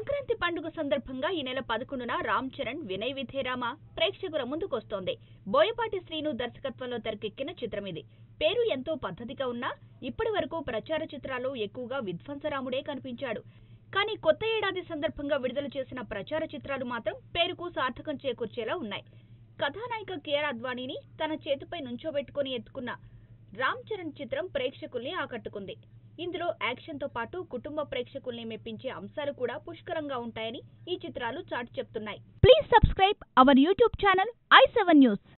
సంక్రాంతి పండుగ సందర్భంగా ఈ నెల పదకొండున రామ్ చరణ్ వినయ్ విధేరామ ప్రేక్షకుల ముందుకొస్తోంది బోయపాటి శ్రీను దర్శకత్వంలో తెరకెక్కిన చిత్రం ఇది పేరు ఎంతో పద్ధతిగా ఉన్నా ఇప్పటి వరకు ప్రచార చిత్రాల్లో ఎక్కువగా విధ్వంసరాముడే కనిపించాడు కానీ కొత్త ఏడాది సందర్భంగా విడుదల చేసిన ప్రచార చిత్రాలు మాత్రం పేరుకు సార్థకం చేకూర్చేలా ఉన్నాయి కథానాయిక కియారా అద్వానీని తన చేతిపై నుంచోబెట్టుకుని ఎత్తుకున్న రామ్ చరణ్ చిత్రం ప్రేక్షకుల్ని ఆకట్టుకుంది ఇందులో యాక్షన్ తో పాటు కుటుంబ ప్రేక్షకుల్ని మెప్పించే అంశాలు కూడా పుష్కలంగా ఉంటాయని ఈ చిత్రాలు చాటి చెప్తున్నాయి please subscribe our YouTube channel I seven news